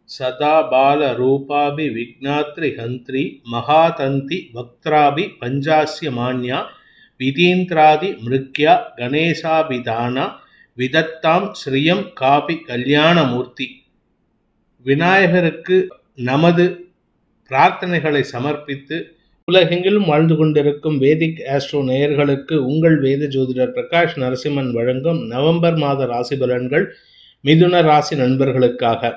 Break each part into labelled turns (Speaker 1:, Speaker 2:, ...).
Speaker 1: சதா பால ரூபாபி விக்னாத்ரி ஹந்த்ரி மகாதந்தி வக்த்ராபி பஞ்சாஸ்ய மான்யா விதீந்திராதி மிருக்யா கணேசாபிதானா விதத்தாம் ஸ்ரீயம் காபி கல்யாணமூர்த்தி விநாயகருக்கு நமது பிரார்த்தனைகளை சமர்ப்பித்து உலகெங்கிலும் வாழ்ந்து கொண்டிருக்கும் வேதிக் ஆஸ்ட்ரோ நேயர்களுக்கு உங்கள் வேத ஜோதிடர் பிரகாஷ் நரசிம்மன் வழங்கும் நவம்பர் மாத ராசி பலன்கள் மிதுன ராசி நண்பர்களுக்காக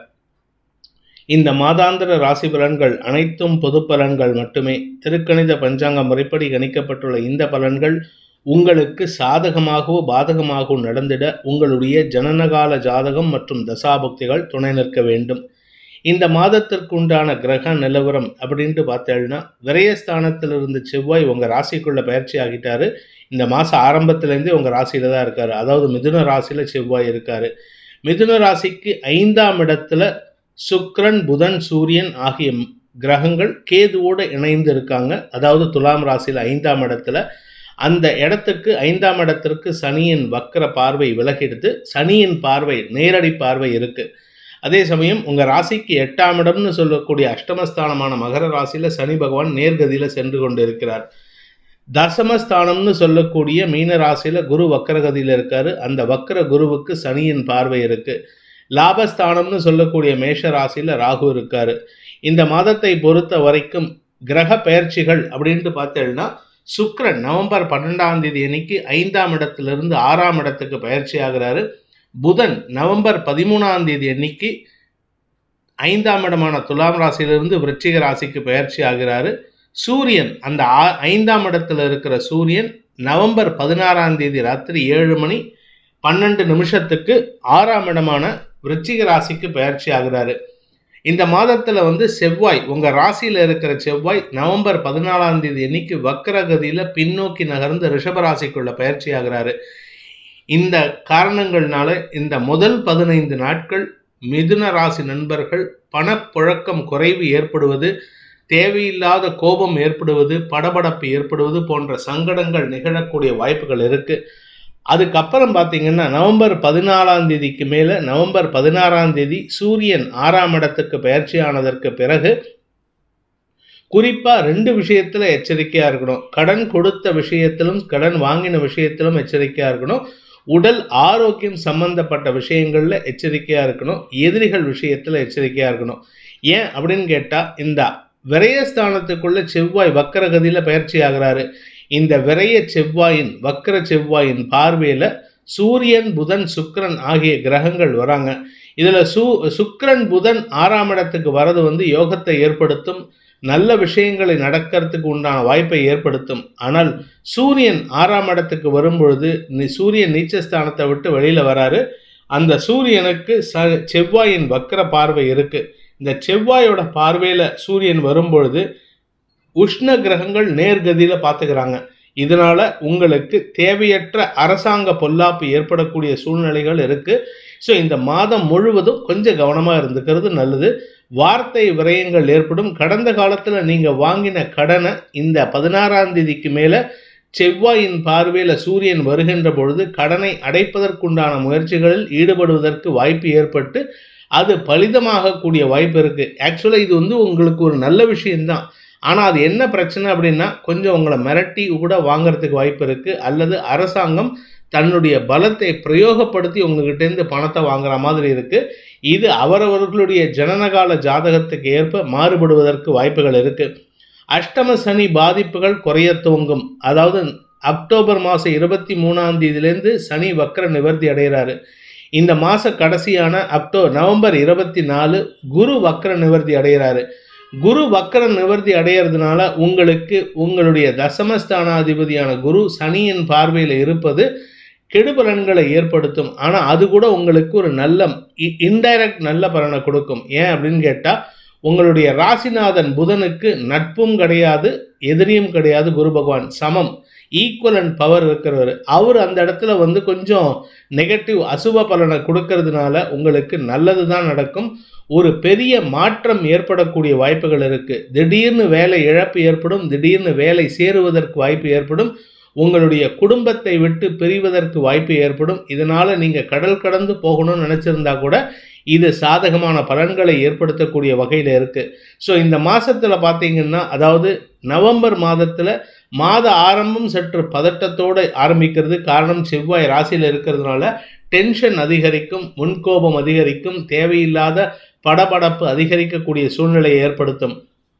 Speaker 1: இந்த மாதாந்திர ராசி பலன்கள் அனைத்தும் பொது பலன்கள் மட்டுமே திருக்கணித பஞ்சாங்க முறைப்படி கணிக்கப்பட்டுள்ள இந்த பலன்கள் உங்களுக்கு சாதகமாகவோ பாதகமாகவோ நடந்திட உங்களுடைய ஜனனகால ஜாதகம் மற்றும் தசாபுக்திகள் துணை நிற்க வேண்டும் இந்த மாதத்திற்கு உண்டான கிரக நிலவரம் அப்படின்ட்டு பார்த்தேன்னா விரயஸ்தானத்தில் இருந்த செவ்வாய் உங்கள் ராசிக்குள்ள பயிற்சி ஆகிட்டாரு இந்த மாதம் ஆரம்பத்துலேருந்தே உங்கள் ராசியில தான் இருக்காரு அதாவது மிதுன ராசியில் செவ்வாய் இருக்காரு மிதுன ராசிக்கு ஐந்தாம் இடத்துல சுக்ரன் புதன் சூரியன் ஆகிய கிரகங்கள் கேதுவோடு இணைந்து இருக்காங்க அதாவது துலாம் ராசியில் ஐந்தாம் இடத்துல அந்த இடத்துக்கு ஐந்தாம் இடத்திற்கு சனியின் வக்கர பார்வை விலகிடுது சனியின் பார்வை நேரடி பார்வை இருக்கு அதே சமயம் உங்க ராசிக்கு எட்டாம் இடம்னு சொல்லக்கூடிய அஷ்டமஸ்தானமான மகர ராசியில சனி பகவான் நேர்கதியில சென்று கொண்டு இருக்கிறார் தசமஸ்தானம்னு சொல்லக்கூடிய மீன ராசியில குரு வக்கரகதியில இருக்காரு அந்த வக்கர குருவுக்கு சனியின் பார்வை இருக்கு லாபஸ்தானம்னு சொல்லக்கூடிய மேஷ ராசியில ராகு இருக்காரு இந்த மாதத்தை பொறுத்த வரைக்கும் கிரக பயிற்சிகள் அப்படின்ட்டு பார்த்தேன்னா சுக்ரன் நவம்பர் பன்னெண்டாம் தேதி அன்னைக்கு ஐந்தாம் இடத்திலிருந்து ஆறாம் இடத்துக்கு பயிற்சி ஆகிறாரு புதன் நவம்பர் பதிமூணாம் தேதி அன்னைக்கு ஐந்தாம் இடமான துலாம் ராசியிலிருந்து விருச்சிக ராசிக்கு பயிற்சி ஆகிறாரு சூரியன் அந்த ஐந்தாம் இடத்துல இருக்கிற சூரியன் நவம்பர் பதினாறாம் தேதி ராத்திரி ஏழு மணி பன்னெண்டு நிமிஷத்துக்கு ஆறாம் இடமான விருச்சிக ராசிக்கு பயிற்சி ஆகிறாரு இந்த மாதத்துல வந்து செவ்வாய் உங்க ராசியில இருக்கிற செவ்வாய் நவம்பர் பதினாலாம் தேதி அன்னைக்கு வக்கரகதியில பின்னோக்கி நகர்ந்து ரிஷபராசிக்குள்ள பயிற்சி ஆகிறாரு இந்த காரணங்கள்னால இந்த முதல் பதினைந்து நாட்கள் மிதுன ராசி நண்பர்கள் பணப்புழக்கம் குறைவு ஏற்படுவது தேவையில்லாத கோபம் ஏற்படுவது படபடப்பு ஏற்படுவது போன்ற சங்கடங்கள் நிகழக்கூடிய வாய்ப்புகள் இருக்கு அதுக்கப்புறம் பார்த்தீங்கன்னா நவம்பர் பதினாலாம் தேதிக்கு மேலே நவம்பர் பதினாறாம் தேதி சூரியன் ஆறாம் இடத்துக்கு பயிற்சி ஆனதற்கு பிறகு குறிப்பாக ரெண்டு விஷயத்தில் எச்சரிக்கையாக இருக்கணும் கடன் கொடுத்த விஷயத்திலும் கடன் வாங்கின விஷயத்திலும் எச்சரிக்கையாக இருக்கணும் உடல் ஆரோக்கியம் சம்பந்தப்பட்ட விஷயங்களில் எச்சரிக்கையாக இருக்கணும் எதிரிகள் விஷயத்தில் எச்சரிக்கையாக இருக்கணும் ஏன் அப்படின்னு கேட்டால் இந்த விரயஸ்தானத்துக்குள்ள செவ்வாய் வக்கரகதியில் பயிற்சி ஆகிறாரு இந்த விரைய செவ்வாயின் வக்கர செவ்வாயின் பார்வையில் சூரியன் புதன் சுக்கரன் ஆகிய கிரகங்கள் வராங்க இதில் சு சுக்கரன் புதன் ஆறாம் இடத்துக்கு வரது வந்து யோகத்தை ஏற்படுத்தும் நல்ல விஷயங்களை நடக்கிறதுக்கு உண்டான வாய்ப்பை ஏற்படுத்தும் ஆனால் சூரியன் ஆறாம் இடத்துக்கு வரும்பொழுது சூரியன் நீச்சஸ்தானத்தை விட்டு வெளியில் வராரு அந்த சூரியனுக்கு ச செவ்வாயின் வக்கர பார்வை இருக்கு இந்த செவ்வாயோட பார்வையில் சூரியன் வரும்பொழுது உஷ்ண கிரகங்கள் நேர்கதியில் பார்த்துக்கிறாங்க இதனால உங்களுக்கு தேவையற்ற அரசாங்க பொல்லாப்பு ஏற்படக்கூடிய சூழ்நிலைகள் இருக்கு ஸோ இந்த மாதம் முழுவதும் கொஞ்சம் கவனமாக இருந்துக்கிறது நல்லது வார்த்தை விரயங்கள் ஏற்படும் கடந்த காலத்தில் நீங்கள் வாங்கின கடனை இந்த பதினாறாம் தேதிக்கு மேலே செவ்வாயின் பார்வையில் சூரியன் வருகின்ற பொழுது கடனை அடைப்பதற்குண்டான முயற்சிகளில் ஈடுபடுவதற்கு வாய்ப்பு ஏற்பட்டு அது பலிதமாகக்கூடிய வாய்ப்பு இருக்கு ஆக்சுவலாக இது வந்து உங்களுக்கு ஒரு நல்ல விஷயம்தான் ஆனால் அது என்ன பிரச்சனை அப்படின்னா கொஞ்சம் உங்களை மிரட்டி கூட வாங்குறதுக்கு வாய்ப்பு இருக்குது அல்லது அரசாங்கம் தன்னுடைய பலத்தை பிரயோகப்படுத்தி உங்ககிட்டேருந்து பணத்தை வாங்குற மாதிரி இருக்குது இது அவரவர்களுடைய ஜனனகால ஜாதகத்துக்கு ஏற்ப மாறுபடுவதற்கு வாய்ப்புகள் இருக்குது அஷ்டம சனி பாதிப்புகள் குறைய துவங்கும் அதாவது அக்டோபர் மாதம் இருபத்தி மூணாம் தேதியிலேருந்து சனி வக்கர நிவர்த்தி அடைகிறாரு இந்த மாத கடைசியான அக்டோ நவம்பர் இருபத்தி நாலு குரு வக்கர நிவர்த்தி அடைகிறாரு குரு வக்கர நிவர்த்தி அடையிறதுனால உங்களுக்கு உங்களுடைய தசமஸ்தானாதிபதியான குரு சனியின் பார்வையில் இருப்பது கெடுபலன்களை ஏற்படுத்தும் ஆனால் அது கூட உங்களுக்கு ஒரு நல்ல இன்டைரக்ட் நல்ல பலனை கொடுக்கும் ஏன் அப்படின்னு கேட்டால் உங்களுடைய ராசிநாதன் புதனுக்கு நட்பும் கிடையாது எதிரியும் கிடையாது குரு பகவான் சமம் ஈக்குவல் அண்ட் பவர் இருக்கிறவர் அவர் அந்த இடத்துல வந்து கொஞ்சம் நெகட்டிவ் அசுப பலனை கொடுக்கறதுனால உங்களுக்கு நல்லது தான் நடக்கும் ஒரு பெரிய மாற்றம் ஏற்படக்கூடிய வாய்ப்புகள் இருக்கு திடீர்னு வேலை இழப்பு ஏற்படும் திடீர்னு வேலை சேருவதற்கு வாய்ப்பு ஏற்படும் உங்களுடைய குடும்பத்தை விட்டு பிரிவதற்கு வாய்ப்பு ஏற்படும் இதனால நீங்க கடல் கடந்து போகணும்னு நினைச்சிருந்தா கூட இது சாதகமான பலன்களை ஏற்படுத்தக்கூடிய வகையில் இருக்கு ஸோ இந்த மாசத்துல பார்த்தீங்கன்னா அதாவது நவம்பர் மாதத்துல மாத ஆரம்பம் சற்று பதட்டத்தோடு ஆரம்பிக்கிறது காரணம் செவ்வாய் ராசியில் இருக்கிறதுனால டென்ஷன் அதிகரிக்கும் முன்கோபம் அதிகரிக்கும் தேவையில்லாத படபடப்பு அதிகரிக்கக்கூடிய சூழ்நிலையை ஏற்படுத்தும்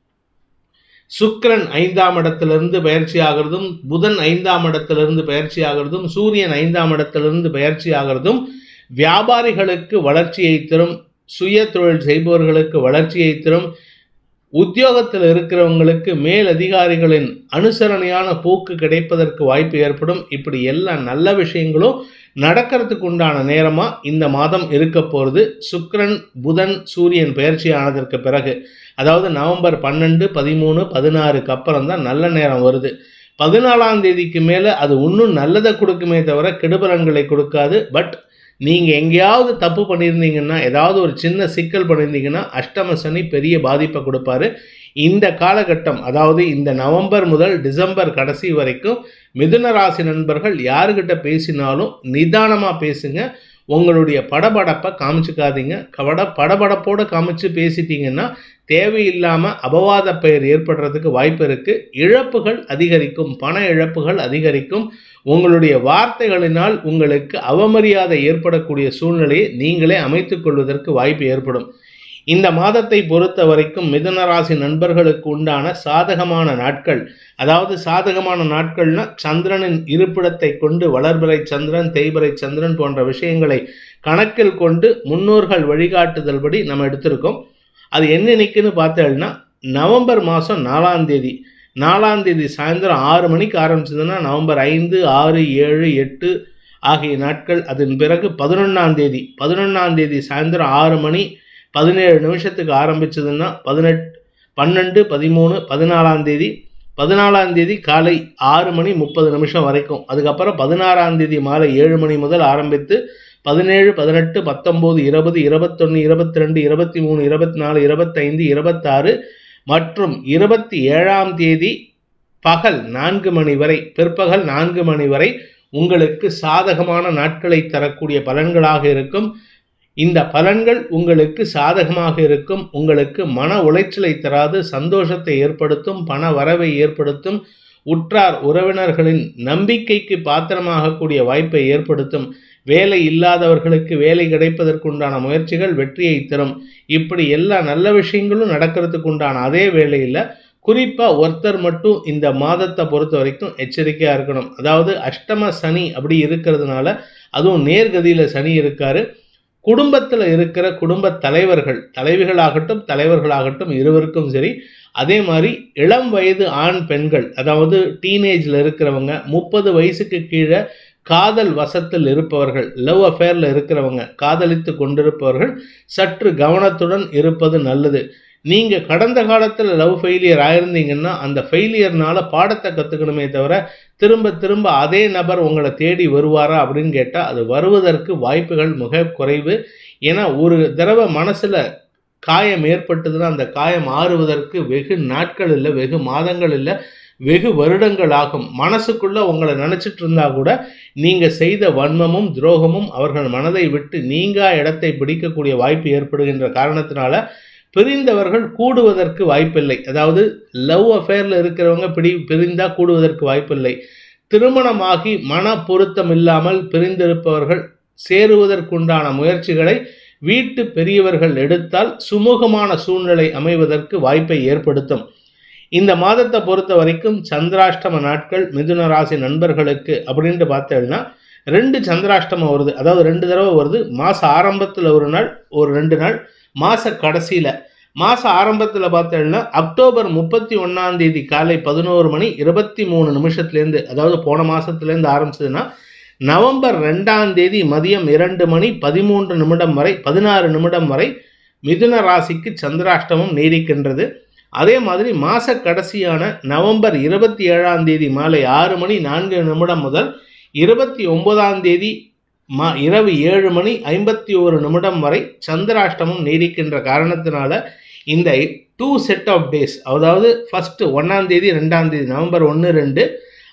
Speaker 1: சுக்கிரன் ஐந்தாம் இடத்திலிருந்து பயிற்சி ஆகிறதும் புதன் ஐந்தாம் இடத்திலிருந்து பயிற்சி ஆகிறதும் சூரியன் ஐந்தாம் இடத்திலிருந்து பயிற்சி ஆகிறதும் வியாபாரிகளுக்கு வளர்ச்சியை தரும் சுய தொழில் செய்பவர்களுக்கு வளர்ச்சியை தரும் உத்தியோகத்தில் இருக்கிறவங்களுக்கு மேல் அதிகாரிகளின் அனுசரணையான போக்கு கிடைப்பதற்கு வாய்ப்பு ஏற்படும் இப்படி எல்லா நல்ல விஷயங்களும் நடக்கிறதுக்கு உண்டான நேரமா இந்த மாதம் இருக்க போகிறது சுக்கிரன் புதன் சூரியன் பயிற்சி ஆனதற்கு பிறகு அதாவது நவம்பர் பன்னெண்டு பதிமூணு பதினாறுக்கு அப்புறம் தான் நல்ல நேரம் வருது பதினாலாம் தேதிக்கு மேலே அது இன்னும் நல்லதை கொடுக்குமே தவிர கெடுபலன்களை கொடுக்காது பட் நீங்கள் எங்கேயாவது தப்பு பண்ணியிருந்தீங்கன்னா ஏதாவது ஒரு சின்ன சிக்கல் பண்ணியிருந்தீங்கன்னா அஷ்டம சனி பெரிய பாதிப்பை கொடுப்பாரு இந்த காலகட்டம் அதாவது இந்த நவம்பர் முதல் டிசம்பர் கடைசி வரைக்கும் மிதுன ராசி நண்பர்கள் யாருக்கிட்ட பேசினாலும் நிதானமாக பேசுங்க உங்களுடைய படபடப்பை காமிச்சுக்காதீங்க கவட படபடப்போடு காமிச்சு பேசிட்டீங்கன்னா தேவையில்லாமல் அபவாத பெயர் ஏற்படுறதுக்கு வாய்ப்பு இருக்குது இழப்புகள் அதிகரிக்கும் பண இழப்புகள் அதிகரிக்கும் உங்களுடைய வார்த்தைகளினால் உங்களுக்கு அவமரியாதை ஏற்படக்கூடிய சூழ்நிலையை நீங்களே அமைத்துக் கொள்வதற்கு வாய்ப்பு ஏற்படும் இந்த மாதத்தை பொறுத்த வரைக்கும் மிதுன ராசி நண்பர்களுக்கு உண்டான சாதகமான நாட்கள் அதாவது சாதகமான நாட்கள்னா சந்திரனின் இருப்பிடத்தை கொண்டு வளர்பிறை சந்திரன் தேய்பிறை சந்திரன் போன்ற விஷயங்களை கணக்கில் கொண்டு முன்னோர்கள் வழிகாட்டுதல் படி நம்ம எடுத்திருக்கோம் அது என்னன்னைக்குன்னு பார்த்தேன்னா நவம்பர் மாதம் நாலாம் தேதி நாலாம் தேதி சாயந்தரம் ஆறு மணிக்கு ஆரம்பிச்சதுன்னா நவம்பர் ஐந்து ஆறு ஏழு எட்டு ஆகிய நாட்கள் அதன் பிறகு பதினொன்றாம் தேதி பதினொன்றாம் தேதி சாயந்தரம் ஆறு மணி பதினேழு நிமிஷத்துக்கு ஆரம்பிச்சதுன்னா பதினெட்டு பன்னெண்டு பதிமூணு பதினாலாம் தேதி பதினாலாம் தேதி காலை ஆறு மணி முப்பது நிமிஷம் வரைக்கும் அதுக்கப்புறம் பதினாறாம் தேதி மாலை ஏழு மணி முதல் ஆரம்பித்து பதினேழு பதினெட்டு பத்தொம்போது இருபது இருபத்தொன்று இருபத்தி ரெண்டு இருபத்தி மூணு இருபத்தி நாலு இருபத்தைந்து இருபத்தாறு மற்றும் இருபத்தி ஏழாம் தேதி பகல் நான்கு மணி வரை பிற்பகல் நான்கு மணி வரை உங்களுக்கு சாதகமான நாட்களை தரக்கூடிய பலன்களாக இருக்கும் இந்த பலன்கள் உங்களுக்கு சாதகமாக இருக்கும் உங்களுக்கு மன உளைச்சலை தராது சந்தோஷத்தை ஏற்படுத்தும் பண வரவை ஏற்படுத்தும் உற்றார் உறவினர்களின் நம்பிக்கைக்கு பாத்திரமாகக்கூடிய வாய்ப்பை ஏற்படுத்தும் வேலை இல்லாதவர்களுக்கு வேலை கிடைப்பதற்குண்டான முயற்சிகள் வெற்றியை தரும் இப்படி எல்லா நல்ல விஷயங்களும் நடக்கிறதுக்கு உண்டான அதே வேளையில் குறிப்பாக ஒருத்தர் மட்டும் இந்த மாதத்தை பொறுத்த வரைக்கும் எச்சரிக்கையாக இருக்கணும் அதாவது அஷ்டம சனி அப்படி இருக்கிறதுனால அதுவும் நேர்கதியில் சனி இருக்காரு குடும்பத்தில் இருக்கிற குடும்ப தலைவர்கள் தலைவிகளாகட்டும் தலைவர்களாகட்டும் இருவருக்கும் சரி அதே மாதிரி இளம் வயது ஆண் பெண்கள் அதாவது டீனேஜில் இருக்கிறவங்க முப்பது வயசுக்கு கீழே காதல் வசத்தில் இருப்பவர்கள் லவ் அஃபேரில் இருக்கிறவங்க காதலித்து கொண்டிருப்பவர்கள் சற்று கவனத்துடன் இருப்பது நல்லது நீங்கள் கடந்த காலத்தில் லவ் ஃபெயிலியர் ஆயிருந்தீங்கன்னா அந்த ஃபெயிலியர்னால பாடத்தை கற்றுக்கணுமே தவிர திரும்ப திரும்ப அதே நபர் உங்களை தேடி வருவாரா அப்படின்னு கேட்டால் அது வருவதற்கு வாய்ப்புகள் மிக குறைவு ஏன்னா ஒரு தடவை மனசில் காயம் ஏற்பட்டதுன்னா அந்த காயம் ஆறுவதற்கு வெகு நாட்கள் இல்லை வெகு மாதங்கள் இல்லை வெகு வருடங்கள் ஆகும் மனசுக்குள்ள உங்களை நினைச்சிட்டு இருந்தா கூட நீங்க செய்த வன்மமும் துரோகமும் அவர்கள் மனதை விட்டு நீங்கா இடத்தை பிடிக்கக்கூடிய வாய்ப்பு ஏற்படுகின்ற காரணத்தினால பிரிந்தவர்கள் கூடுவதற்கு வாய்ப்பில்லை அதாவது லவ் அஃபேரில் இருக்கிறவங்க பிடி பிரிந்தா கூடுவதற்கு வாய்ப்பில்லை திருமணமாகி மன பொருத்தம் இல்லாமல் பிரிந்திருப்பவர்கள் சேருவதற்குண்டான முயற்சிகளை வீட்டு பெரியவர்கள் எடுத்தால் சுமூகமான சூழ்நிலை அமைவதற்கு வாய்ப்பை ஏற்படுத்தும் இந்த மாதத்தை பொறுத்த வரைக்கும் சந்திராஷ்டம நாட்கள் மிதுன ராசி நண்பர்களுக்கு அப்படின்ட்டு பார்த்தேன்னா ரெண்டு சந்திராஷ்டமம் வருது அதாவது ரெண்டு தடவை வருது மாச ஆரம்பத்தில் ஒரு நாள் ஒரு ரெண்டு நாள் மாச கடைசியில் மாச ஆரம்பத்தில் பார்த்தேன்னா அக்டோபர் முப்பத்தி ஒன்றாம் தேதி காலை பதினோரு மணி இருபத்தி மூணு நிமிஷத்துலேருந்து அதாவது போன மாசத்துலேருந்து ஆரம்பிச்சதுன்னா நவம்பர் ரெண்டாம் தேதி மதியம் இரண்டு மணி பதிமூன்று நிமிடம் வரை பதினாறு நிமிடம் வரை மிதுன ராசிக்கு சந்திராஷ்டமம் நீடிக்கின்றது அதே மாதிரி மாச கடைசியான நவம்பர் இருபத்தி ஏழாம் தேதி மாலை ஆறு மணி நான்கு நிமிடம் முதல் இருபத்தி ஒன்பதாம் தேதி மா இரவு ஏழு மணி ஐம்பத்தி ஒரு நிமிடம் வரை சந்திராஷ்டமம் நீடிக்கின்ற காரணத்தினால இந்த டூ செட் ஆஃப் டேஸ் அதாவது ஃபஸ்ட்டு ஒன்றாம் தேதி ரெண்டாம் தேதி நவம்பர் ஒன்று ரெண்டு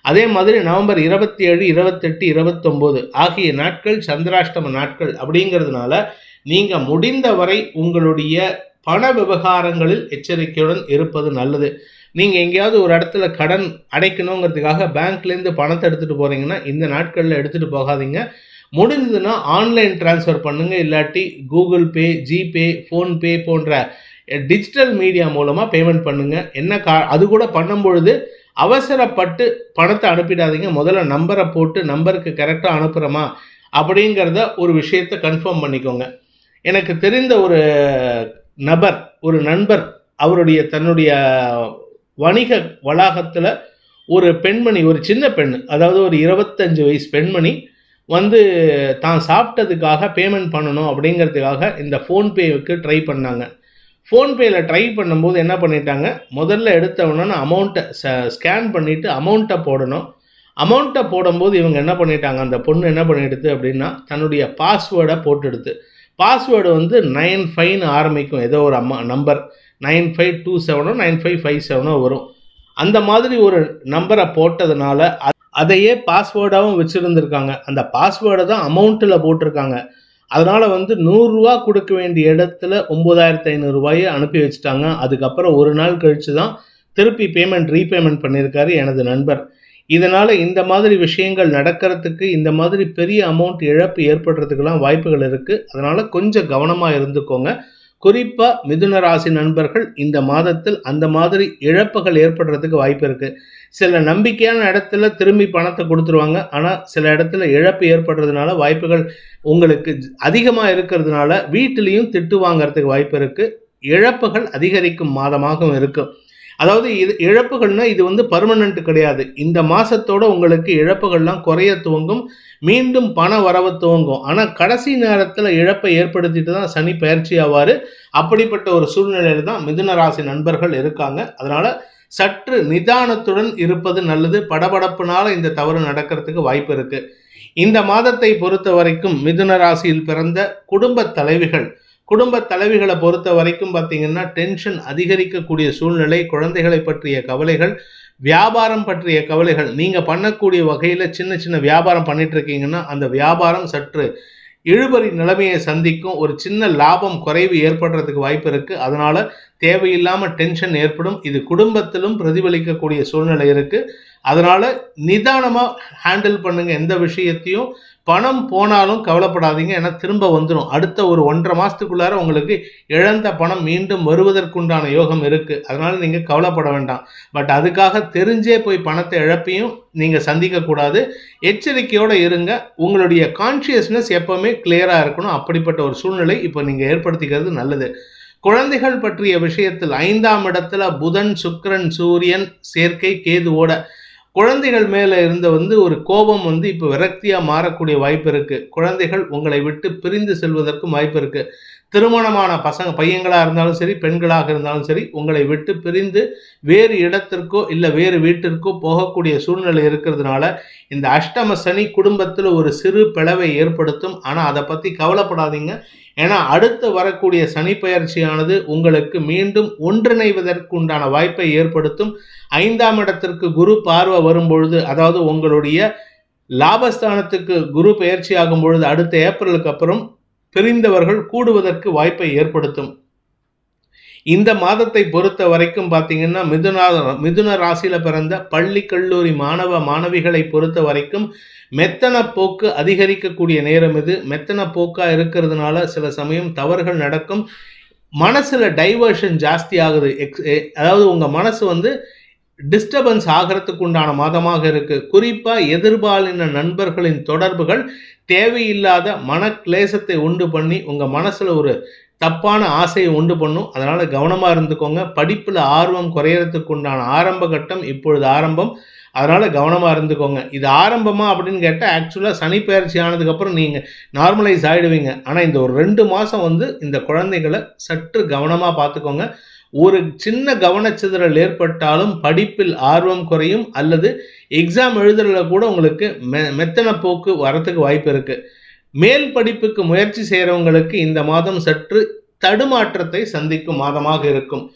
Speaker 1: அதே மாதிரி நவம்பர் இருபத்தி ஏழு இருபத்தெட்டு இருபத்தொம்போது ஆகிய நாட்கள் சந்திராஷ்டம நாட்கள் அப்படிங்கிறதுனால நீங்கள் முடிந்தவரை உங்களுடைய பண விவகாரங்களில் எச்சரிக்கையுடன் இருப்பது நல்லது நீங்கள் எங்கேயாவது ஒரு இடத்துல கடன் அடைக்கணுங்கிறதுக்காக பேங்க்லேருந்து பணத்தை எடுத்துகிட்டு போகிறீங்கன்னா இந்த நாட்களில் எடுத்துகிட்டு போகாதீங்க முடிஞ்சதுன்னா ஆன்லைன் டிரான்ஸ்ஃபர் பண்ணுங்க இல்லாட்டி கூகுள் பே ஜிபே ஃபோன்பே போன்ற டிஜிட்டல் மீடியா மூலமாக பேமெண்ட் பண்ணுங்க என்ன கா அது கூட பண்ணும்பொழுது அவசரப்பட்டு பணத்தை அனுப்பிடாதீங்க முதல்ல நம்பரை போட்டு நம்பருக்கு கரெக்டாக அனுப்புகிறோமா அப்படிங்கிறத ஒரு விஷயத்தை கன்ஃபார்ம் பண்ணிக்கோங்க எனக்கு தெரிந்த ஒரு நபர் ஒரு நண்பர் அவருடைய தன்னுடைய வணிக வளாகத்தில் ஒரு பெண்மணி ஒரு சின்ன பெண் அதாவது ஒரு இருபத்தஞ்சு வயசு பெண்மணி வந்து தான் சாப்பிட்டதுக்காக பேமெண்ட் பண்ணணும் அப்படிங்கிறதுக்காக இந்த ஃபோன்பேவுக்கு ட்ரை பண்ணாங்க ஃபோன்பேயில் ட்ரை பண்ணும்போது என்ன பண்ணிட்டாங்க முதல்ல எடுத்த உடனே அமௌண்ட்டை ஸ்கேன் பண்ணிவிட்டு அமௌண்ட்டை போடணும் அமௌண்ட்டை போடும்போது இவங்க என்ன பண்ணிட்டாங்க அந்த பொண்ணு என்ன பண்ணிடுது அப்படின்னா தன்னுடைய பாஸ்வேர்டை போட்டுடுது பாஸ்வேர்டு வந்து நைன் ஃபைவ்னு ஆரம்பிக்கும் ஏதோ ஒரு அம்மா நம்பர் நைன் ஃபைவ் டூ செவனோ நைன் ஃபைவ் ஃபைவ் செவனோ வரும் அந்த மாதிரி ஒரு நம்பரை போட்டதுனால அதையே பாஸ்வேர்டாகவும் வச்சுருந்துருக்காங்க அந்த பாஸ்வேர்டை தான் அமௌண்ட்டில் போட்டிருக்காங்க அதனால் வந்து நூறுரூவா கொடுக்க வேண்டிய இடத்துல ஒம்பதாயிரத்து ஐநூறுரூவாயை அனுப்பி வச்சுட்டாங்க அதுக்கப்புறம் ஒரு நாள் கழித்து தான் திருப்பி பேமெண்ட் ரீபேமெண்ட் பண்ணியிருக்காரு எனது நண்பர் இதனால் இந்த மாதிரி விஷயங்கள் நடக்கிறதுக்கு இந்த மாதிரி பெரிய அமௌண்ட் இழப்பு ஏற்படுறதுக்கெல்லாம் வாய்ப்புகள் இருக்குது அதனால் கொஞ்சம் கவனமாக இருந்துக்கோங்க குறிப்பாக மிதுன ராசி நண்பர்கள் இந்த மாதத்தில் அந்த மாதிரி இழப்புகள் ஏற்படுறதுக்கு வாய்ப்பு இருக்குது சில நம்பிக்கையான இடத்துல திரும்பி பணத்தை கொடுத்துருவாங்க ஆனால் சில இடத்துல இழப்பு ஏற்படுறதுனால வாய்ப்புகள் உங்களுக்கு அதிகமாக இருக்கிறதுனால வீட்டிலையும் திட்டு வாங்கிறதுக்கு வாய்ப்பு இருக்குது இழப்புகள் அதிகரிக்கும் மாதமாகவும் இருக்கும் அதாவது இது இழப்புகள்னா இது வந்து பர்மனண்ட் கிடையாது இந்த மாசத்தோட உங்களுக்கு இழப்புகள்லாம் குறைய துவங்கும் மீண்டும் பண வரவு துவங்கும் ஆனால் கடைசி நேரத்தில் இழப்பை ஏற்படுத்திட்டு தான் சனி பயிற்சி ஆவார் அப்படிப்பட்ட ஒரு சூழ்நிலையில தான் மிதுன ராசி நண்பர்கள் இருக்காங்க அதனால சற்று நிதானத்துடன் இருப்பது நல்லது படபடப்புனால இந்த தவறு நடக்கிறதுக்கு வாய்ப்பு இருக்கு இந்த மாதத்தை பொறுத்த வரைக்கும் மிதுன ராசியில் பிறந்த குடும்ப தலைவிகள் குடும்ப தலைவிகளை பொறுத்த வரைக்கும் பார்த்தீங்கன்னா டென்ஷன் அதிகரிக்கக்கூடிய சூழ்நிலை குழந்தைகளை பற்றிய கவலைகள் வியாபாரம் பற்றிய கவலைகள் நீங்கள் பண்ணக்கூடிய வகையில் சின்ன சின்ன வியாபாரம் பண்ணிட்டு இருக்கீங்கன்னா அந்த வியாபாரம் சற்று இழுபறி நிலைமையை சந்திக்கும் ஒரு சின்ன லாபம் குறைவு ஏற்படுறதுக்கு வாய்ப்பு இருக்குது அதனால் தேவையில்லாமல் டென்ஷன் ஏற்படும் இது குடும்பத்திலும் பிரதிபலிக்கக்கூடிய சூழ்நிலை இருக்குது அதனால் நிதானமாக ஹேண்டில் பண்ணுங்கள் எந்த விஷயத்தையும் பணம் போனாலும் கவலைப்படாதீங்க ஏன்னா திரும்ப வந்துடும் அடுத்த ஒரு ஒன்றரை மாதத்துக்குள்ளார உங்களுக்கு இழந்த பணம் மீண்டும் வருவதற்குண்டான யோகம் இருக்குது அதனால் நீங்கள் கவலைப்பட வேண்டாம் பட் அதுக்காக தெரிஞ்சே போய் பணத்தை இழப்பையும் நீங்கள் சந்திக்கக்கூடாது எச்சரிக்கையோடு இருங்க உங்களுடைய கான்ஷியஸ்னஸ் எப்போவுமே கிளியராக இருக்கணும் அப்படிப்பட்ட ஒரு சூழ்நிலை இப்போ நீங்கள் ஏற்படுத்திக்கிறது நல்லது குழந்தைகள் பற்றிய விஷயத்தில் ஐந்தாம் இடத்துல புதன் சுக்கிரன் சூரியன் சேர்க்கை கேதுவோட குழந்தைகள் மேலே இருந்த வந்து ஒரு கோபம் வந்து இப்போ விரக்தியாக மாறக்கூடிய வாய்ப்பு இருக்குது குழந்தைகள் உங்களை விட்டு பிரிந்து செல்வதற்கும் வாய்ப்பு இருக்குது திருமணமான பசங்க பையங்களாக இருந்தாலும் சரி பெண்களாக இருந்தாலும் சரி உங்களை விட்டு பிரிந்து வேறு இடத்திற்கோ இல்லை வேறு வீட்டிற்கோ போகக்கூடிய சூழ்நிலை இருக்கிறதுனால இந்த அஷ்டம சனி குடும்பத்தில் ஒரு சிறு பிளவை ஏற்படுத்தும் ஆனால் அதை பற்றி கவலைப்படாதீங்க ஏன்னா அடுத்து வரக்கூடிய சனி பயிற்சியானது உங்களுக்கு மீண்டும் ஒன்றிணைவதற்கு உண்டான வாய்ப்பை ஏற்படுத்தும் ஐந்தாம் இடத்திற்கு குரு பார்வை வரும்பொழுது அதாவது உங்களுடைய லாபஸ்தானத்துக்கு குரு பயிற்சி ஆகும் பொழுது அடுத்த ஏப்ரலுக்கு அப்புறம் பிரிந்தவர்கள் கூடுவதற்கு வாய்ப்பை ஏற்படுத்தும் இந்த மாதத்தை பொறுத்த வரைக்கும் பார்த்தீங்கன்னா மிதுன மிதுன ராசியில பிறந்த பள்ளி கல்லூரி மாணவ மாணவிகளை பொறுத்த வரைக்கும் மெத்தன போக்கு அதிகரிக்கக்கூடிய நேரம் இது மெத்தன போக்கா இருக்கிறதுனால சில சமயம் தவறுகள் நடக்கும் மனசுல டைவர்ஷன் ஜாஸ்தி ஆகுது எக்ஸ் அதாவது உங்க மனசு வந்து டிஸ்டர்பன்ஸ் ஆகிறதுக்கு உண்டான மாதமாக இருக்கு குறிப்பா எதிர்பாலின நண்பர்களின் தொடர்புகள் தேவையில்லாத மன கிளேசத்தை உண்டு பண்ணி உங்க மனசுல ஒரு தப்பான ஆசையை உண்டு பண்ணும் அதனால கவனமா இருந்துக்கோங்க படிப்புல ஆர்வம் குறையறதுக்கு உண்டான ஆரம்ப கட்டம் இப்பொழுது ஆரம்பம் அதனால கவனமா இருந்துக்கோங்க இது ஆரம்பமா அப்படின்னு கேட்டால் ஆக்சுவலாக சனி பயிற்சி ஆனதுக்கப்புறம் நீங்கள் நார்மலைஸ் ஆகிடுவீங்க ஆனால் இந்த ஒரு ரெண்டு மாதம் வந்து இந்த குழந்தைகளை சற்று கவனமாக பார்த்துக்கோங்க ஒரு சின்ன கவனச்சிதறல் ஏற்பட்டாலும் படிப்பில் ஆர்வம் குறையும் அல்லது எக்ஸாம் எழுதுறதுல கூட உங்களுக்கு மெ மெத்தன போக்கு வரத்துக்கு வாய்ப்பு இருக்குது மேல் படிப்புக்கு முயற்சி செய்கிறவங்களுக்கு இந்த மாதம் சற்று தடுமாற்றத்தை சந்திக்கும் மாதமாக இருக்கும்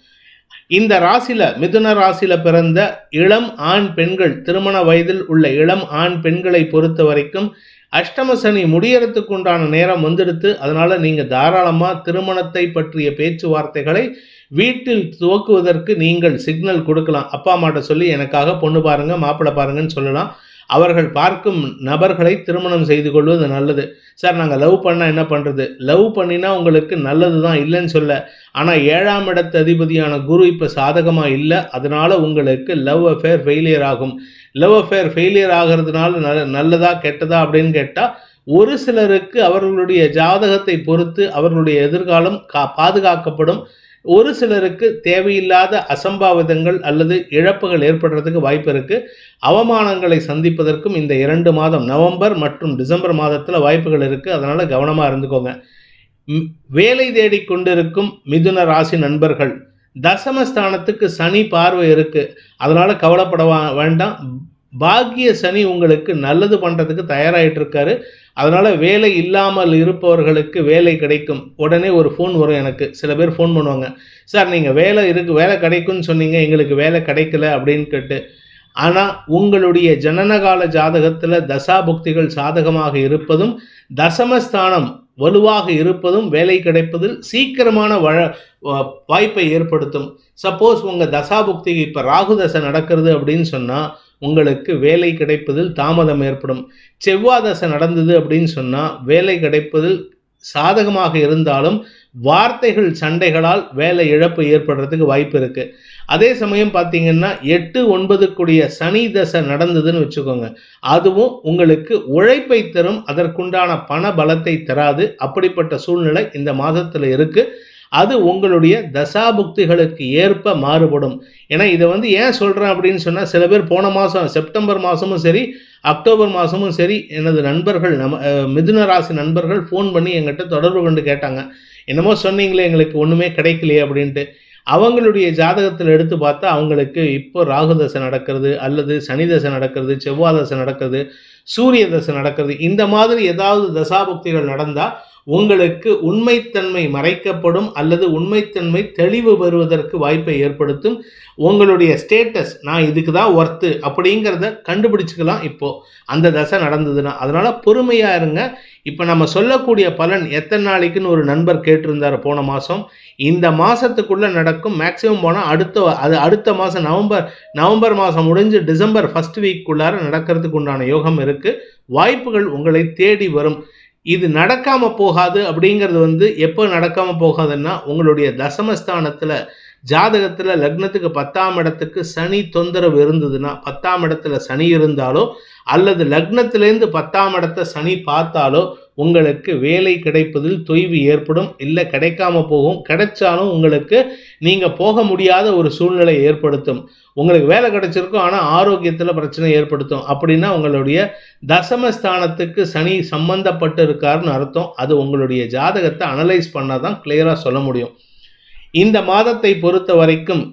Speaker 1: இந்த ராசியில மிதுன ராசியில பிறந்த இளம் ஆண் பெண்கள் திருமண வயதில் உள்ள இளம் ஆண் பெண்களை பொறுத்த வரைக்கும் அஷ்டம சனி முடியறதுக்கு உண்டான நேரம் வந்துடுத்து அதனால நீங்க தாராளமா திருமணத்தை பற்றிய பேச்சுவார்த்தைகளை வீட்டில் துவக்குவதற்கு நீங்கள் சிக்னல் கொடுக்கலாம் அப்பா அம்மாட்ட சொல்லி எனக்காக பொண்ணு பாருங்க மாப்பிள்ளை பாருங்கன்னு சொல்லலாம் அவர்கள் பார்க்கும் நபர்களை திருமணம் செய்து கொள்வது நல்லது சார் நாங்கள் லவ் பண்ணால் என்ன பண்ணுறது லவ் பண்ணினா உங்களுக்கு நல்லது தான் இல்லைன்னு சொல்ல ஆனால் ஏழாம் இடத்து அதிபதியான குரு இப்போ சாதகமாக இல்லை அதனால உங்களுக்கு லவ் அஃபேர் ஃபெயிலியர் ஆகும் லவ் அஃபேர் ஃபெயிலியர் ஆகிறதுனால நல்ல நல்லதா கெட்டதா அப்படின்னு கேட்டால் ஒரு சிலருக்கு அவர்களுடைய ஜாதகத்தை பொறுத்து அவர்களுடைய எதிர்காலம் கா பாதுகாக்கப்படும் ஒரு சிலருக்கு தேவையில்லாத அசம்பாவிதங்கள் அல்லது இழப்புகள் ஏற்படுறதுக்கு வாய்ப்பு இருக்கு அவமானங்களை சந்திப்பதற்கும் இந்த இரண்டு மாதம் நவம்பர் மற்றும் டிசம்பர் மாதத்தில் வாய்ப்புகள் இருக்கு அதனால கவனமா இருந்துக்கோங்க ம், வேலை தேடிக் கொண்டிருக்கும் மிதுன ராசி நண்பர்கள் தசமஸ்தானத்துக்கு சனி பார்வை இருக்கு அதனால கவலைப்பட வா- வேண்டாம் பாக்கிய சனி உங்களுக்கு நல்லது பண்றதுக்கு தயாராயிட்டு இருக்காரு அதனால வேலை இல்லாமல் இருப்பவர்களுக்கு வேலை கிடைக்கும் உடனே ஒரு ஃபோன் வரும் எனக்கு சில பேர் ஃபோன் பண்ணுவாங்க சார் நீங்கள் வேலை இருக்கு வேலை கிடைக்கும்னு சொன்னீங்க எங்களுக்கு வேலை கிடைக்கல அப்படின்னு கேட்டு ஆனால் உங்களுடைய ஜனனகால ஜாதகத்தில் தசாபுக்திகள் சாதகமாக இருப்பதும் தசமஸ்தானம் வலுவாக இருப்பதும் வேலை கிடைப்பதில் சீக்கிரமான வழ வ- வாய்ப்பை ஏற்படுத்தும் சப்போஸ் உங்கள் தசாபுக்தி இப்போ ராகு தசை நடக்கிறது அப்படின்னு சொன்னால் உங்களுக்கு வேலை கிடைப்பதில் தாமதம் ஏற்படும் செவ்வாய் தசை நடந்தது அப்படின்னு சொன்னால் வேலை கிடைப்பதில் சாதகமாக இருந்தாலும் வார்த்தைகள் சண்டைகளால் வேலை இழப்பு ஏற்படுறதுக்கு வாய்ப்பு இருக்கு அதே சமயம் பார்த்தீங்கன்னா எட்டு ஒன்பதுக்குடைய சனி தசை நடந்ததுன்னு வச்சுக்கோங்க அதுவும் உங்களுக்கு உழைப்பை தரும் அதற்குண்டான பண பலத்தை தராது அப்படிப்பட்ட சூழ்நிலை இந்த மாதத்தில் இருக்கு அது உங்களுடைய தசாபுக்திகளுக்கு ஏற்ப மாறுபடும் ஏன்னா இதை வந்து ஏன் சொல்கிறேன் அப்படின்னு சொன்னால் சில பேர் போன மாதம் செப்டம்பர் மாதமும் சரி அக்டோபர் மாதமும் சரி எனது நண்பர்கள் நம்ம அஹ், மிதுன ராசி நண்பர்கள் ஃபோன் பண்ணி எங்கிட்ட தொடர்பு கொண்டு கேட்டாங்க என்னமோ சொன்னீங்களே எங்களுக்கு ஒன்றுமே கிடைக்கலையே அப்படின்ட்டு அவங்களுடைய ஜாதகத்தில் எடுத்து பார்த்தா அவங்களுக்கு இப்போ ராகு தசை நடக்கிறது அல்லது சனி தசை நடக்கிறது செவ்வாய் தசை நடக்கிறது சூரிய தசை நடக்கிறது இந்த மாதிரி ஏதாவது தசாபுக்திகள் நடந்தால் உங்களுக்கு உண்மைத்தன்மை மறைக்கப்படும் அல்லது உண்மைத்தன்மை தெளிவு பெறுவதற்கு வாய்ப்பை ஏற்படுத்தும் உங்களுடைய ஸ்டேட்டஸ் நான் இதுக்கு தான் ஒர்த்து அப்படிங்கிறத கண்டுபிடிச்சிக்கலாம் இப்போ அந்த தசை நடந்ததுன்னா அதனால பொறுமையா இருங்க இப்போ நம்ம சொல்லக்கூடிய பலன் எத்தனை நாளைக்குன்னு ஒரு நண்பர் கேட்டிருந்தார் போன மாதம் இந்த மாசத்துக்குள்ள நடக்கும் மேக்ஸிமம் போனால் அடுத்த அது அடுத்த மாதம் நவம்பர் நவம்பர் மாதம் முடிஞ்சு டிசம்பர் ஃபர்ஸ்ட் வீக்குள்ளார நடக்கிறதுக்கு உண்டான யோகம் இருக்கு வாய்ப்புகள் உங்களை தேடி வரும் இது நடக்காம போகாது அப்படிங்கிறது வந்து எப்போ நடக்காம போகாதுன்னா உங்களுடைய தசமஸ்தானத்துல ஜாதகத்துல லக்னத்துக்கு பத்தாம் இடத்துக்கு சனி தொந்தரவு இருந்ததுன்னா பத்தாம் இடத்துல சனி இருந்தாலோ அல்லது லக்னத்திலேருந்து பத்தாம் இடத்த சனி பார்த்தாலோ உங்களுக்கு வேலை கிடைப்பதில் தொய்வு ஏற்படும் இல்லை கிடைக்காம போகும் கிடைச்சாலும் உங்களுக்கு நீங்க போக முடியாத ஒரு சூழ்நிலை ஏற்படுத்தும் உங்களுக்கு வேலை கிடைச்சிருக்கும் ஆனால் ஆரோக்கியத்தில் பிரச்சனை ஏற்படுத்தும் அப்படின்னா உங்களுடைய தசமஸ்தானத்துக்கு சனி சம்பந்தப்பட்டு இருக்காருன்னு அர்த்தம் அது உங்களுடைய ஜாதகத்தை அனலைஸ் பண்ணாதான் தான் கிளியராக சொல்ல முடியும் இந்த மாதத்தை பொறுத்த வரைக்கும்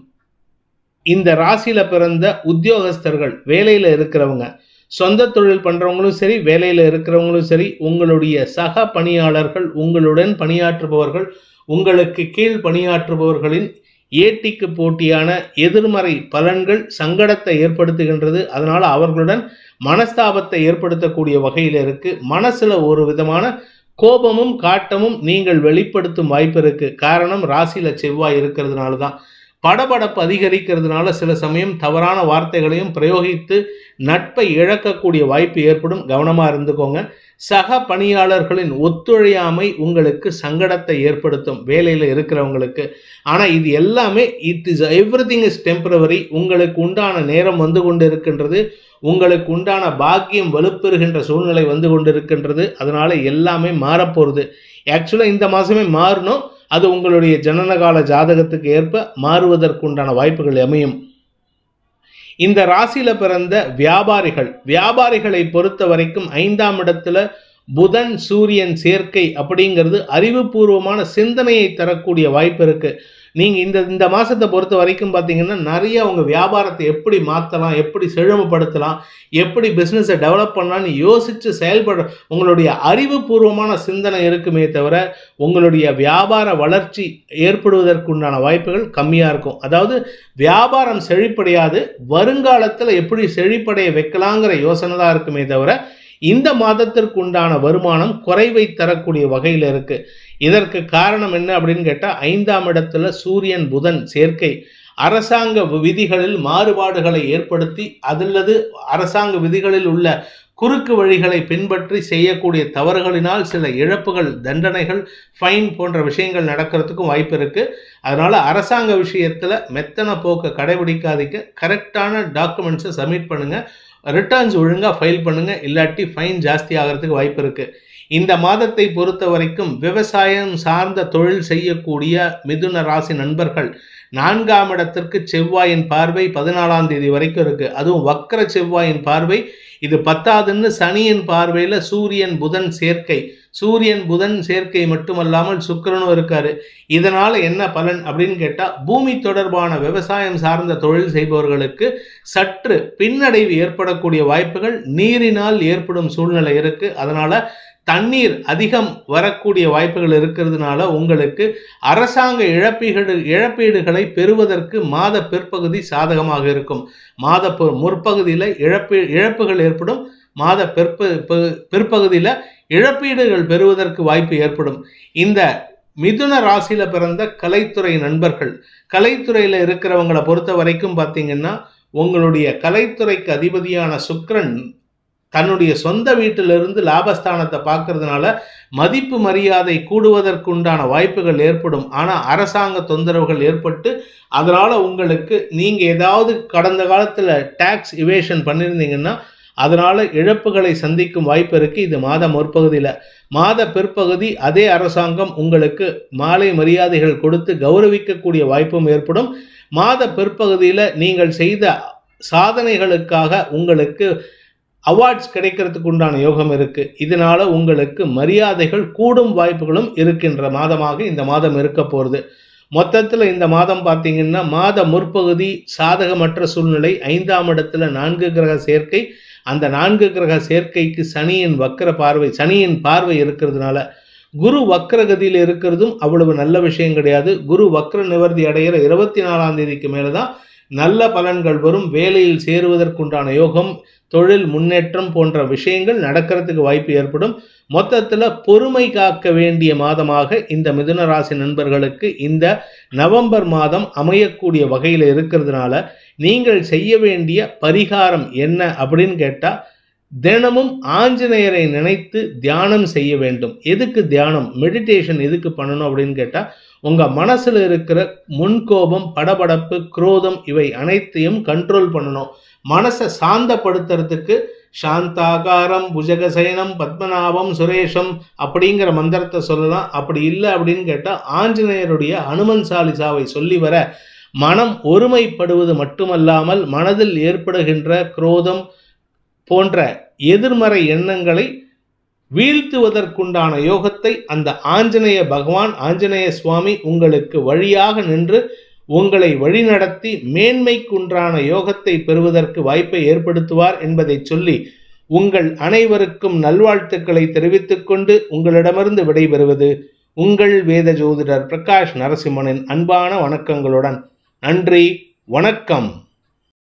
Speaker 1: இந்த ராசியில பிறந்த உத்தியோகஸ்தர்கள் வேலையில இருக்கிறவங்க சொந்த தொழில் பண்றவங்களும் சரி வேலையில இருக்கிறவங்களும் சரி உங்களுடைய சக பணியாளர்கள் உங்களுடன் பணியாற்றுபவர்கள் உங்களுக்கு கீழ் பணியாற்றுபவர்களின் ஏட்டிக்கு போட்டியான எதிர்மறை பலன்கள் சங்கடத்தை ஏற்படுத்துகின்றது அதனால அவர்களுடன் மனஸ்தாபத்தை ஏற்படுத்தக்கூடிய வகையில் இருக்கு மனசுல ஒரு விதமான கோபமும் காட்டமும் நீங்கள் வெளிப்படுத்தும் வாய்ப்பு இருக்கு காரணம் ராசியில செவ்வாய் இருக்கிறதுனால தான் படபடப்பு அதிகரிக்கிறதுனால சில சமயம் தவறான வார்த்தைகளையும் பிரயோகித்து நட்பை இழக்கக்கூடிய வாய்ப்பு ஏற்படும் கவனமா இருந்துக்கோங்க சக பணியாளர்களின் ஒத்துழையாமை உங்களுக்கு சங்கடத்தை ஏற்படுத்தும் வேலையில் இருக்கிறவங்களுக்கு ஆனால் இது எல்லாமே it is everything is temporary உங்களுக்கு உண்டான நேரம் வந்து கொண்டு இருக்கின்றது உங்களுக்கு உண்டான பாக்கியம் வலுப்பெறுகின்ற சூழ்நிலை வந்து கொண்டு இருக்கின்றது அதனால எல்லாமே மாறப்போகிறது ஆக்சுவலாக இந்த மாதமே மாறணும் அது உங்களுடைய ஜனனகால ஜாதகத்துக்கு ஏற்ப மாறுவதற்குண்டான வாய்ப்புகள் அமையும் இந்த ராசியில பிறந்த வியாபாரிகள் வியாபாரிகளை பொறுத்த வரைக்கும் ஐந்தாம் இடத்துல புதன் சூரியன் சேர்க்கை அப்படிங்கிறது அறிவுபூர்வமான சிந்தனையை தரக்கூடிய வாய்ப்பு இருக்கு நீங்கள் இந்த இந்த மாதத்தை பொறுத்த வரைக்கும் பார்த்தீங்கன்னா நிறைய உங்கள் வியாபாரத்தை எப்படி மாற்றலாம் எப்படி செழுமைப்படுத்தலாம் எப்படி பிஸ்னஸை டெவலப் பண்ணலாம்னு யோசித்து செயல்பட உங்களுடைய அறிவுபூர்வமான சிந்தனை இருக்குமே தவிர உங்களுடைய வியாபார வளர்ச்சி ஏற்படுவதற்குண்டான வாய்ப்புகள் கம்மியாக இருக்கும் அதாவது வியாபாரம் செழிப்படையாது வருங்காலத்தில் எப்படி செழிப்படைய வைக்கலாங்கிற யோசனை தான் இருக்குமே தவிர இந்த மாதத்திற்கு உண்டான வருமானம் குறைவை தரக்கூடிய வகையில் இருக்கு இதற்கு காரணம் என்ன அப்படின்னு கேட்டால் ஐந்தாம் இடத்துல சூரியன் புதன் சேர்க்கை அரசாங்க விதிகளில் மாறுபாடுகளை ஏற்படுத்தி அதில்லது அரசாங்க விதிகளில் உள்ள குறுக்கு வழிகளை பின்பற்றி செய்யக்கூடிய தவறுகளினால் சில இழப்புகள் தண்டனைகள் ஃபைன் போன்ற விஷயங்கள் நடக்கிறதுக்கும் வாய்ப்பு இருக்கு அதனால அரசாங்க விஷயத்துல மெத்தன போக்கை கடைபிடிக்காதீங்க கரெக்டான டாக்குமெண்ட்ஸை சப்மிட் பண்ணுங்க ரிட்டர்ன்ஸ் ஒழுங்காக ஃபைல் பண்ணுங்க இல்லாட்டி ஃபைன் ஜாஸ்தி ஆகிறதுக்கு வாய்ப்பு இருக்கு இந்த மாதத்தை பொறுத்த வரைக்கும் விவசாயம் சார்ந்த தொழில் செய்யக்கூடிய மிதுன ராசி நண்பர்கள் நான்காம் இடத்திற்கு செவ்வாயின் பார்வை பதினாலாம் தேதி வரைக்கும் இருக்கு அதுவும் வக்கர செவ்வாயின் பார்வை இது பத்தாதுன்னு சனியின் பார்வையில் சூரியன் புதன் சேர்க்கை சூரியன் புதன் சேர்க்கை மட்டுமல்லாமல் சுக்கிரனும் இருக்காரு இதனால என்ன பலன் அப்படின்னு கேட்டால் பூமி தொடர்பான விவசாயம் சார்ந்த தொழில் செய்பவர்களுக்கு சற்று பின்னடைவு ஏற்படக்கூடிய வாய்ப்புகள் நீரினால் ஏற்படும் சூழ்நிலை இருக்கு அதனால தண்ணீர் அதிகம் வரக்கூடிய வாய்ப்புகள் இருக்கிறதுனால உங்களுக்கு அரசாங்க இழப்பீடு இழப்பீடுகளை பெறுவதற்கு மாத பிற்பகுதி சாதகமாக இருக்கும் மாத பு- முற்பகுதியில் இழப்பு இழப்புகள் ஏற்படும் மாத பிற்ப பு- பிற்பகுதியில் இழப்பீடுகள் பெறுவதற்கு வாய்ப்பு ஏற்படும் இந்த மிதுன ராசியில பிறந்த கலைத்துறை நண்பர்கள் கலைத்துறையில இருக்கிறவங்களை பொறுத்த வரைக்கும் பார்த்தீங்கன்னா உங்களுடைய கலைத்துறைக்கு அதிபதியான சுக்கிரன் தன்னுடைய சொந்த வீட்டிலிருந்து லாபஸ்தானத்தை பார்க்கறதுனால மதிப்பு மரியாதை கூடுவதற்குண்டான வாய்ப்புகள் ஏற்படும் ஆனால் அரசாங்க தொந்தரவுகள் ஏற்பட்டு அதனால உங்களுக்கு நீங்க ஏதாவது கடந்த காலத்துல டாக்ஸ் இவேஷன் பண்ணியிருந்தீங்கன்னா அதனால இழப்புகளை சந்திக்கும் வாய்ப்பு இருக்கு இது மாத முற்பகுதியில் மாத பிற்பகுதி அதே அரசாங்கம் உங்களுக்கு மாலை மரியாதைகள் கொடுத்து கௌரவிக்கக்கூடிய வாய்ப்பும் ஏற்படும் மாத பிற்பகுதியில் நீங்கள் செய்த சாதனைகளுக்காக உங்களுக்கு அவார்ட்ஸ் கிடைக்கிறதுக்கு உண்டான யோகம் இருக்கு இதனால உங்களுக்கு மரியாதைகள் கூடும் வாய்ப்புகளும் இருக்கின்ற மாதமாக இந்த மாதம் இருக்க போகிறது மொத்தத்தில் இந்த மாதம் பார்த்தீங்கன்னா மாத முற்பகுதி சாதகமற்ற சூழ்நிலை ஐந்தாம் இடத்துல நான்கு கிரக சேர்க்கை அந்த நான்கு கிரக சேர்க்கைக்கு சனியின் வக்கர பார்வை சனியின் பார்வை இருக்கிறதுனால குரு வக்ரகதியில் இருக்கிறதும் அவ்வளவு நல்ல விஷயம் கிடையாது குரு வக்ர நிவர்த்தி அடைகிற இருபத்தி நாலாம் தேதிக்கு மேலே தான் நல்ல பலன்கள் வரும் வேலையில் சேருவதற்குண்டான யோகம் தொழில் முன்னேற்றம் போன்ற விஷயங்கள் நடக்கிறதுக்கு வாய்ப்பு ஏற்படும் மொத்தத்தில் பொறுமை காக்க வேண்டிய மாதமாக இந்த மிதுன ராசி நண்பர்களுக்கு இந்த நவம்பர் மாதம் அமையக்கூடிய வகையில் இருக்கிறதுனால நீங்கள் செய்ய வேண்டிய பரிகாரம் என்ன அப்படின்னு கேட்டால் தினமும் ஆஞ்சநேயரை நினைத்து தியானம் செய்ய வேண்டும் எதுக்கு தியானம் மெடிடேஷன் எதுக்கு பண்ணணும் அப்படின்னு கேட்டால் உங்கள் மனசில் இருக்கிற முன்கோபம் படபடப்பு குரோதம் இவை அனைத்தையும் கண்ட்ரோல் பண்ணணும் மனசை சாந்தப்படுத்துறதுக்கு சாந்தாகாரம் புஜகசயனம் பத்மநாபம் சுரேஷம் அப்படிங்கிற மந்திரத்தை சொல்லலாம் அப்படி இல்லை அப்படின்னு கேட்டால் ஆஞ்சநேயருடைய அனுமன் சாலிசாவை சொல்லி வர மனம் ஒருமைப்படுவது மட்டுமல்லாமல் மனதில் ஏற்படுகின்ற குரோதம் போன்ற எதிர்மறை எண்ணங்களை வீழ்த்துவதற்குண்டான யோகத்தை அந்த ஆஞ்சநேய பகவான் ஆஞ்சநேய சுவாமி உங்களுக்கு வழியாக நின்று உங்களை வழிநடத்தி மேன்மைக்குன்றான யோகத்தை பெறுவதற்கு வாய்ப்பை ஏற்படுத்துவார் என்பதை சொல்லி உங்கள் அனைவருக்கும் நல்வாழ்த்துக்களை தெரிவித்துக் கொண்டு உங்களிடமிருந்து விடைபெறுவது உங்கள் வேத ஜோதிடர் பிரகாஷ் நரசிம்மனின் அன்பான வணக்கங்களுடன் நன்றி வணக்கம்